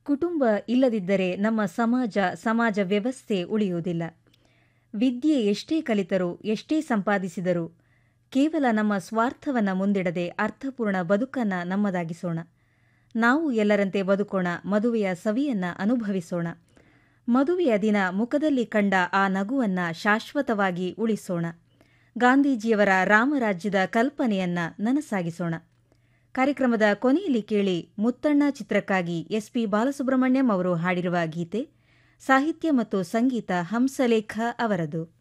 ಕುಟುಂಬ ಇಲ್ಲದಿದ್ದರೆ ನಮ್ಮ ಸಮಾಜ ಸಮಾಜ ವ್ಯವಸ್ಥೆ ಉಳಿಯುವುದಿಲ್ಲ ವಿದ್ಯೆ ಎಷ್ಟೇ ಕಲಿತರೂ ಎಷ್ಟೇ ಸಂಪಾದಿಸಿದರೂ ಕೇವಲ ನಮ್ಮ ಸ್ವಾರ್ಥವನ್ನು ಮುಂದಿಡದೆ ಅರ್ಥಪೂರ್ಣ ಬದುಕನ್ನು ನಮ್ಮದಾಗಿಸೋಣ ನಾವು ಎಲ್ಲರಂತೆ ಬದುಕೋಣ ಮದುವೆಯ ಸವಿಯನ್ನ ಅನುಭವಿಸೋಣ ಮದುವೆಯ ದಿನ ಮುಖದಲ್ಲಿ ಕಂಡ ಆ ನಗುವನ್ನ ಶಾಶ್ವತವಾಗಿ ಉಳಿಸೋಣ ಗಾಂಧೀಜಿಯವರ ರಾಮರಾಜ್ಯದ ಕಲ್ಪನೆಯನ್ನ ನನಸಾಗಿಸೋಣ ಕಾರ್ಯಕ್ರಮದ ಕೊನೆಯಲ್ಲಿ ಕೇಳಿ ಮುತ್ತಣ್ಣ ಚಿತ್ರಕ್ಕಾಗಿ ಎಸ್ಪಿ ಬಾಲಸುಬ್ರಹ್ಮಣ್ಯಂ ಅವರು ಹಾಡಿರುವ ಗೀತೆ ಸಾಹಿತ್ಯ ಮತ್ತು ಸಂಗೀತ ಹಂಸಲೇಖ ಅವರದು